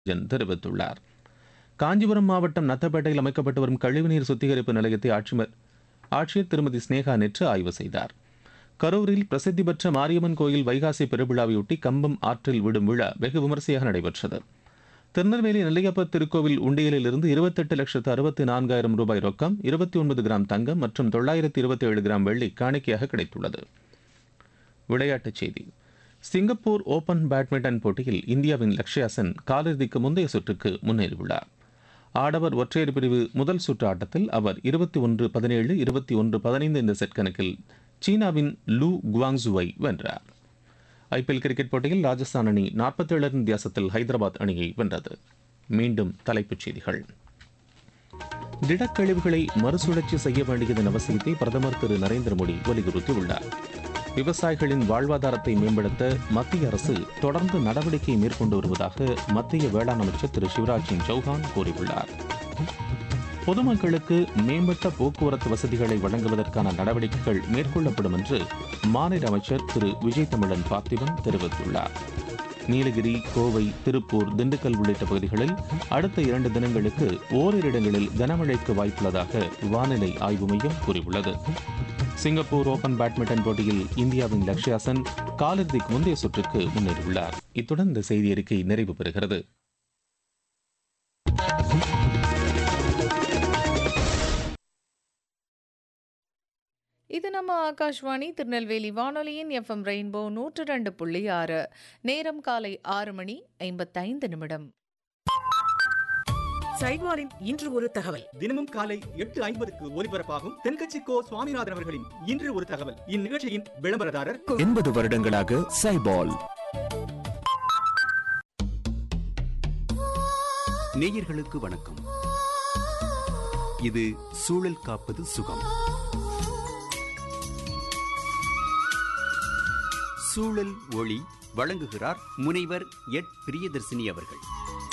ஜன் தெரிவித்துள்ளார் காஞ்சிபுரம் மாவட்டம் நத்தப்பேட்டையில் அமைக்கப்பட்டு வரும் கழிவுநீர் சுத்திகரிப்பு நிலையத்தை ஆட்சிமர் ஆட்சியர் திருமதி ஸ்னேகா நேற்று ஆய்வு செய்தார் கரூரில் பிரசித்தி பெற்ற மாரியம்மன் கோயில் வைகாசி பெருவிழாவையொட்டி கம்பம் ஆற்றில் விடும் விழா வெகு விமரிசையாக நடைபெற்றது திருநெல்வேலி நெல்லையப்பர் திருக்கோவில் உண்டியலில் இருந்து இருபத்தெட்டு லட்சத்து அறுபத்தி நான்காயிரம் ரூபாய் ரொக்கம் இருபத்தி ஒன்பது கிராம் தங்கம் மற்றும் தொள்ளாயிரத்தி இருபத்தி ஏழு கிராம் வெள்ளி காணிக்கையாக கிடைத்துள்ளது விளையாட்டுச் செய்தி சிங்கப்பூர் ஓபன் பேட்மிண்டன் போட்டியில் இந்தியாவின் லக்ஷ்யா சென் காலிறுதிக்கு முந்தைய சுற்றுக்கு முன்னேறியுள்ளார் ஆடவர் ஒற்றையர் பிரிவு முதல் சுற்று ஆட்டத்தில் அவர் இருபத்தி ஒன்று பதினேழு இருபத்தி ஒன்று பதினைந்து இந்த செட் கணக்கில் சீனாவின் லூ குவாங்ஸுவை வென்றார் ஐபிஎல் கிரிக்கெட் போட்டியில் ராஜஸ்தான் அணி நாற்பத்தேழு ரன் வித்தியாசத்தில் ஹைதராபாத் அணியை வென்றது மீண்டும் தலைப்புச் செய்திகள் திடக்கழிவுகளை மறுசுழற்சி செய்ய வேண்டியதன் அவசியத்தை பிரதமர் திரு நரேந்திர மோடி வலியுறுத்தியுள்ளார் விவசாயிகளின் வாழ்வாதாரத்தை மேம்படுத்த மத்திய அரசு தொடர்ந்து நடவடிக்கை மேற்கொண்டு வருவதாக மத்திய வேளாண் அமைச்சர் திரு சிவராஜ் சிங் சௌஹான் கூறியுள்ளார் பொதுமக்களுக்கு மேம்பட்ட போக்குவரத்து வசதிகளை வழங்குவதற்கான நடவடிக்கைகள் மேற்கொள்ளப்படும் என்று மாநில அமைச்சர் திரு விஜய் தமிழன் பார்த்திபன் தெரிவித்துள்ளார் நீலகிரி கோவை திருப்பூர் திண்டுக்கல் உள்ளிட்ட பகுதிகளில் அடுத்த இரண்டு தினங்களுக்கு ஓரிரு இடங்களில் கனமழைக்கு வாய்ப்புள்ளதாக வானிலை ஆய்வு மையம் கூறியுள்ளது சிங்கப்பூர் ஓபன் பேட்மிண்டன் போட்டியில் இந்தியாவின் லக்ஷ்யா சென் காலிறுதிக்கு முந்தைய சுற்றுக்கு முன்னேறியுள்ளார் இத்துடன் இந்த செய்தி அறிக்கை நிறைவு பெறுகிறது இது நம்ம ஆகாஷ்வாணி திருநெல்வேலி வானொலியின் எஃப்எம் ரெயின்போ நூற்று ரெண்டு புள்ளி ஆறு நேரம் காலை ஆறு மணி ஐம்பத்தைந்து நிமிடம் சைட்வாரின் இன்று ஒரு தகவல் தினமும் காலை எட்டு ஐம்பதுக்கு ஒலிபரப்பாகும் தென்கட்சி கோ சுவாமிநாதன் அவர்களின் இன்று ஒரு தகவல் இந்நிகழ்ச்சியின் விளம்பரதாரர் எண்பது வருடங்களாக சைபால் நேயர்களுக்கு வணக்கம் இது சூழல் காப்பது சுகம் சூழல் ஒளி வழங்குகிறார் முனைவர் எட் பிரியதர்சினி அவர்கள்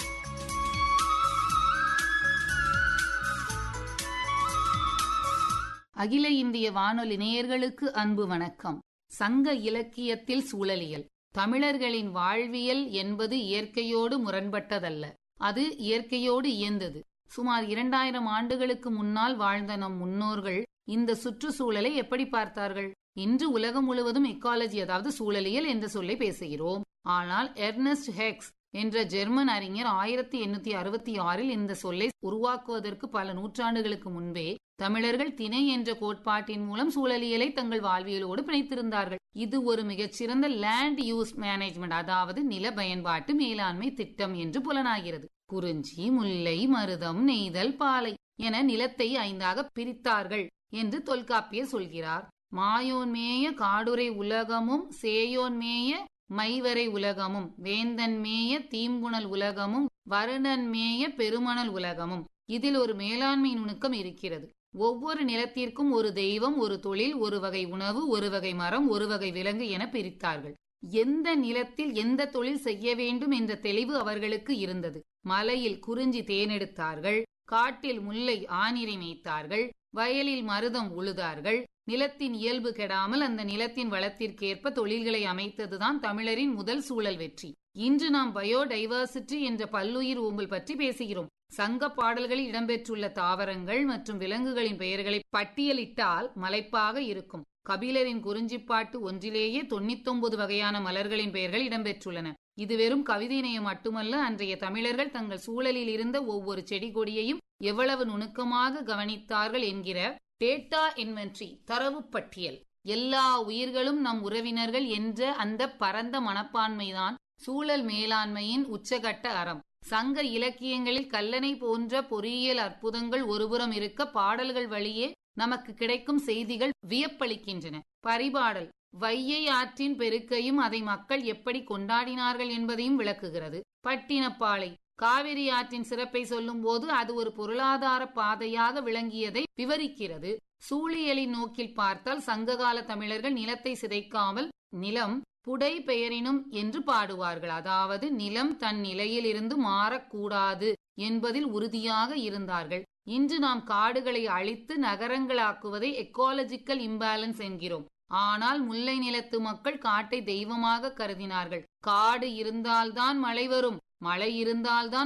அகில இந்திய வானொலி நேயர்களுக்கு அன்பு வணக்கம் சங்க இலக்கியத்தில் சூழலியல் தமிழர்களின் வாழ்வியல் என்பது இயற்கையோடு முரண்பட்டதல்ல அது இயற்கையோடு இயந்தது சுமார் இரண்டாயிரம் ஆண்டுகளுக்கு முன்னால் வாழ்ந்த நம் முன்னோர்கள் இந்த சுற்றுச்சூழலை எப்படி பார்த்தார்கள் இன்று உலகம் முழுவதும் எக்காலஜி அதாவது சூழலியல் என்ற சொல்லை பேசுகிறோம் ஆனால் எர்னஸ்ட் ஹெக்ஸ் என்ற ஜெர்மன் அறிஞர் ஆயிரத்தி எண்ணூத்தி அறுபத்தி ஆறில் இந்த சொல்லை உருவாக்குவதற்கு பல நூற்றாண்டுகளுக்கு முன்பே தமிழர்கள் திணை என்ற கோட்பாட்டின் மூலம் சூழலியலை தங்கள் வாழ்வியலோடு பிணைத்திருந்தார்கள் இது ஒரு மிகச்சிறந்த லேண்ட் யூஸ் மேனேஜ்மெண்ட் அதாவது நில பயன்பாட்டு மேலாண்மை திட்டம் என்று புலனாகிறது குறிஞ்சி முல்லை மருதம் நெய்தல் பாலை என நிலத்தை ஐந்தாக பிரித்தார்கள் என்று தொல்காப்பியர் சொல்கிறார் மாயோன்மேய காடுரை உலகமும் சேயோன்மேய மைவரை உலகமும் வேந்தன் மேய தீம்புணல் உலகமும் வருணன் மேய பெருமணல் உலகமும் இதில் ஒரு மேலாண்மை நுணுக்கம் இருக்கிறது ஒவ்வொரு நிலத்திற்கும் ஒரு தெய்வம் ஒரு தொழில் ஒரு வகை உணவு ஒரு வகை மரம் ஒரு வகை விலங்கு என பிரித்தார்கள் எந்த நிலத்தில் எந்த தொழில் செய்ய வேண்டும் என்ற தெளிவு அவர்களுக்கு இருந்தது மலையில் குறிஞ்சி தேனெடுத்தார்கள் காட்டில் முல்லை ஆனிரை மேய்த்தார்கள் வயலில் மருதம் உழுதார்கள் நிலத்தின் இயல்பு கெடாமல் அந்த நிலத்தின் வளத்திற்கேற்ப தொழில்களை அமைத்ததுதான் தமிழரின் முதல் சூழல் வெற்றி இன்று நாம் பயோடைவர்சிட்டி என்ற பல்லுயிர் ஓம்பல் பற்றி பேசுகிறோம் சங்க பாடல்களில் இடம்பெற்றுள்ள தாவரங்கள் மற்றும் விலங்குகளின் பெயர்களை பட்டியலிட்டால் மலைப்பாக இருக்கும் கபிலரின் குறிஞ்சிப்பாட்டு ஒன்றிலேயே தொண்ணூத்தொன்பது வகையான மலர்களின் பெயர்கள் இடம்பெற்றுள்ளன இது வெறும் கவிதை நேயம் மட்டுமல்ல அன்றைய தமிழர்கள் தங்கள் சூழலில் இருந்த ஒவ்வொரு செடி கொடியையும் எவ்வளவு நுணுக்கமாக கவனித்தார்கள் என்கிற டேட்டா இன்வென்ட்ரி தரவு பட்டியல் எல்லா உயிர்களும் நம் உறவினர்கள் என்ற அந்த பரந்த மனப்பான்மைதான் சூழல் மேலாண்மையின் உச்சகட்ட அறம் சங்க இலக்கியங்களில் கல்லணை போன்ற பொறியியல் அற்புதங்கள் ஒருபுறம் இருக்க பாடல்கள் வழியே நமக்கு கிடைக்கும் செய்திகள் வியப்பளிக்கின்றன பரிபாடல் வையை ஆற்றின் பெருக்கையும் அதை மக்கள் எப்படி கொண்டாடினார்கள் என்பதையும் விளக்குகிறது பட்டினப்பாலை காவிரி ஆற்றின் சிறப்பை சொல்லும் போது அது ஒரு பொருளாதார பாதையாக விளங்கியதை விவரிக்கிறது சூழியலின் நோக்கில் பார்த்தால் சங்ககால தமிழர்கள் நிலத்தை சிதைக்காமல் நிலம் புடை பெயரினும் என்று பாடுவார்கள் அதாவது நிலம் தன் நிலையிலிருந்து மாறக்கூடாது என்பதில் உறுதியாக இருந்தார்கள் இன்று நாம் காடுகளை அழித்து நகரங்களாக்குவதை எக்காலஜிக்கல் இம்பேலன்ஸ் என்கிறோம் ஆனால் முல்லை நிலத்து மக்கள் காட்டை தெய்வமாக கருதினார்கள் காடு இருந்தால்தான் மழை வரும் மழை இருந்தால்தான்